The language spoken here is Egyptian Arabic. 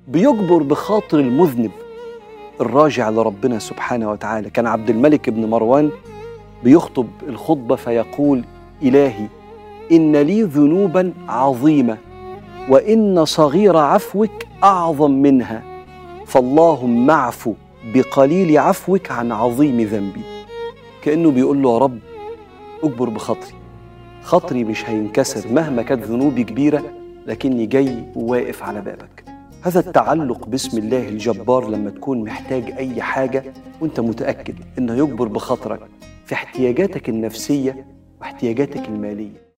بيجبر بخاطر المذنب الراجع لربنا سبحانه وتعالى كان عبد الملك بن مروان بيخطب الخطبة فيقول إلهي إن لي ذنوبا عظيمة وإن صغير عفوك أعظم منها فاللهم اعفو بقليل عفوك عن عظيم ذنبي كأنه بيقول له يا رب أجبر بخاطري خاطري مش هينكسر مهما كانت ذنوبي كبيرة لكني جاي وواقف على بابك هذا التعلق باسم الله الجبار لما تكون محتاج أي حاجة وانت متأكد إنه يجبر بخاطرك في احتياجاتك النفسية واحتياجاتك المالية